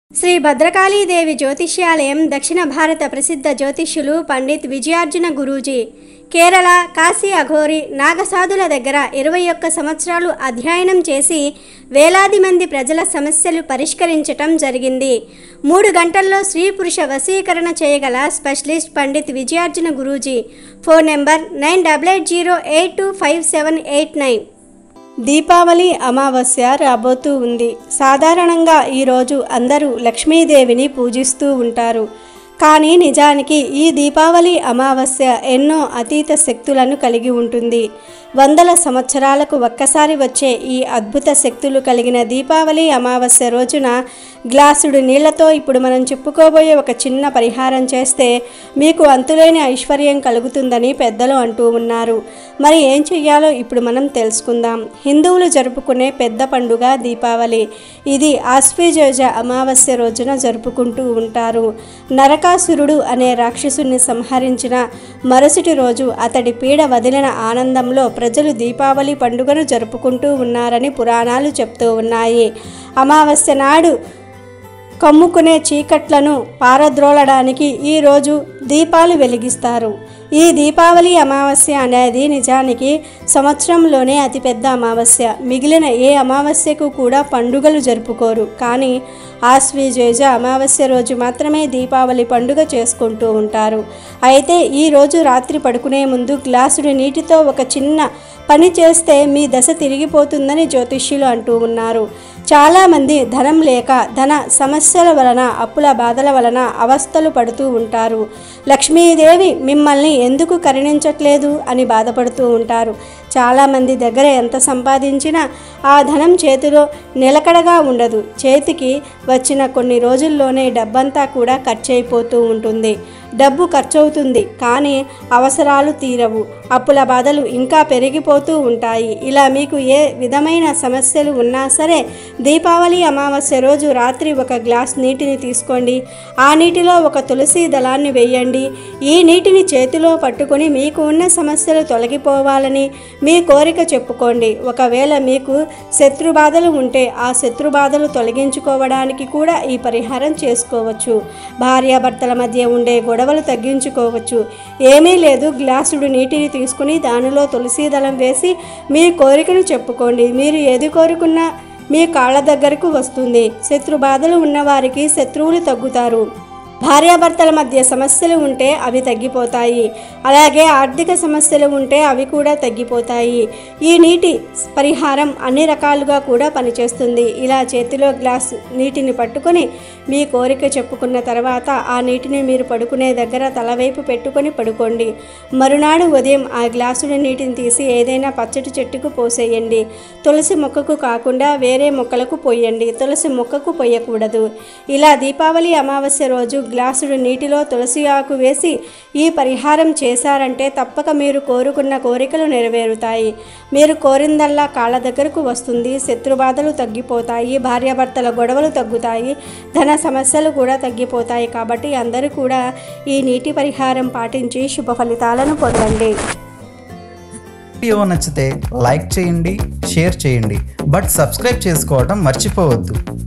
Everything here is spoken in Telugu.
శ్రీ భద్రకాళీదేవి జ్యోతిష్యాలయం దక్షిణ భారత ప్రసిద్ధ జ్యోతిష్యులు పండిత్ విజయార్జున గురూజీ కేరళ కాశీ అఘోరి నాగసాధుల దగ్గర ఇరవై ఒక్క సంవత్సరాలు అధ్యయనం చేసి వేలాది మంది ప్రజల సమస్యలు పరిష్కరించటం జరిగింది మూడు గంటల్లో స్త్రీ పురుష వశీకరణ చేయగల specialist Pandit Vijayarjuna Guruji phone number nine double eight zero eight two five seven eight nine Deepavali అమావాస్య రాబోతూ ఉంది సాధారణంగా ఈరోజు అందరూ లక్ష్మీదేవిని పూజిస్తూ ఉంటారు కానీ నిజానికి ఈ దీపావళి అమావాస్య ఎన్నో అతీత శక్తులను కలిగి ఉంటుంది వందల సంవత్సరాలకు ఒక్కసారి వచ్చే ఈ అద్భుత శక్తులు కలిగిన దీపావళి అమావాస్య రోజున గ్లాసుడు నీళ్లతో ఇప్పుడు మనం చెప్పుకోబోయే ఒక చిన్న పరిహారం చేస్తే మీకు అంతులేని ఐశ్వర్యం కలుగుతుందని పెద్దలు అంటూ ఉన్నారు మరి ఏం చెయ్యాలో ఇప్పుడు మనం తెలుసుకుందాం హిందువులు జరుపుకునే పెద్ద పండుగ దీపావళి ఇది ఆశ్వేజోజ అమావాస్య రోజున జరుపుకుంటూ ఉంటారు నరకాసురుడు అనే రాక్షసుని సంహరించిన మరుసటి రోజు అతడి పీడ వదిలిన ఆనందంలో ప్రజలు దీపావళి పండుగను జరుపుకుంటూ ఉన్నారని పురాణాలు చెప్తూ ఉన్నాయి అమావాస్య నాడు కమ్ముకునే చీకట్లను పారద్రోలడానికి ఈరోజు దీపాలు వెలిగిస్తారు ఈ దీపావళి అమావాస్య అనేది నిజానికి సంవత్సరంలోనే అతిపెద్ద అమావాస్య మిగిలిన ఏ అమావాస్యకు కూడా పండుగలు జరుపుకోరు కానీ ఆశ్వీజేజ అమావాస్య రోజు మాత్రమే దీపావళి పండుగ చేసుకుంటూ ఉంటారు అయితే ఈ రోజు రాత్రి పడుకునే ముందు గ్లాసుడి నీటితో ఒక చిన్న పని చేస్తే మీ దశ తిరిగిపోతుందని జ్యోతిష్యులు అంటూ ఉన్నారు చాలామంది ధనం లేక ధన సమస్యల వలన అప్పుల బాధల వలన అవస్థలు పడుతూ ఉంటారు లక్ష్మీదేవి మిమ్మల్ని ఎందుకు కరుణించట్లేదు అని బాధపడుతూ ఉంటారు చాలామంది దగ్గర ఎంత సంపాదించినా ఆ ధనం చేతిలో నిలకడగా ఉండదు చేతికి వచ్చిన కొన్ని రోజుల్లోనే డబ్బంతా కూడా ఖర్చు అయిపోతూ ఉంటుంది డబ్బు ఖర్చవుతుంది కానీ అవసరాలు తీరవు అప్పుల బాధలు ఇంకా పెరిగిపోతూ ఉంటాయి ఇలా మీకు ఏ విధమైన సమస్యలు ఉన్నా సరే దీపావళి అమావాస్య రోజు రాత్రి ఒక గ్లాస్ నీటిని తీసుకోండి ఆ నీటిలో ఒక తులసి దళాన్ని వేయండి ఈ నీటిని చేతిలో పట్టుకొని మీకు ఉన్న సమస్యలు తొలగిపోవాలని మీ కోరిక చెప్పుకోండి ఒకవేళ మీకు శత్రు బాధలు ఉంటే ఆ శత్రు బాధలు తొలగించుకోవడానికి కూడా ఈ పరిహారం చేసుకోవచ్చు భార్యాభర్తల మధ్య ఉండే గొడవలు తగ్గించుకోవచ్చు ఏమీ లేదు గ్లాసుడు నీటిని తీసుకుని దానిలో తులసి దళం వేసి మీ కోరికను చెప్పుకోండి మీరు ఏది కోరుకున్నా మీ కాళ్ళ దగ్గరకు వస్తుంది శత్రు బాధలు ఉన్నవారికి శత్రువులు తగ్గుతారు భార్యాభర్తల మధ్య సమస్యలు ఉంటే అవి తగ్గిపోతాయి అలాగే ఆర్థిక సమస్యలు ఉంటే అవి కూడా తగ్గిపోతాయి ఈ నీటి పరిహారం అన్ని రకాలుగా కూడా పనిచేస్తుంది ఇలా చేతిలో గ్లాస్ నీటిని పట్టుకొని మీ కోరిక చెప్పుకున్న తర్వాత ఆ నీటిని మీరు పడుకునే దగ్గర తలవైపు పెట్టుకొని పడుకోండి మరునాడు ఉదయం ఆ గ్లాసుల నీటిని తీసి ఏదైనా పచ్చటి చెట్టుకు పోసేయండి తులసి మొక్కకు కాకుండా వేరే మొక్కలకు పోయండి తులసి మొక్కకు పోయకూడదు ఇలా దీపావళి అమావాస్య రోజు గ్లాసుడు నీటిలో తులసి ఆకు వేసి ఈ పరిహారం చేశారంటే తప్పక మీరు కోరుకున్న కోరికలు నెరవేరుతాయి మీరు కోరిందల్లా కాళ్ళ దగ్గరకు వస్తుంది శత్రుబాధలు తగ్గిపోతాయి భార్యాభర్తల గొడవలు తగ్గుతాయి ధన సమస్యలు కూడా తగ్గిపోతాయి కాబట్టి అందరూ కూడా ఈ నీటి పరిహారం పాటించి శుభ ఫలితాలను పొందండి వీడియో నచ్చితే లైక్ చేయండి షేర్ చేయండి బట్ సబ్స్క్రైబ్ చేసుకోవడం మర్చిపోవద్దు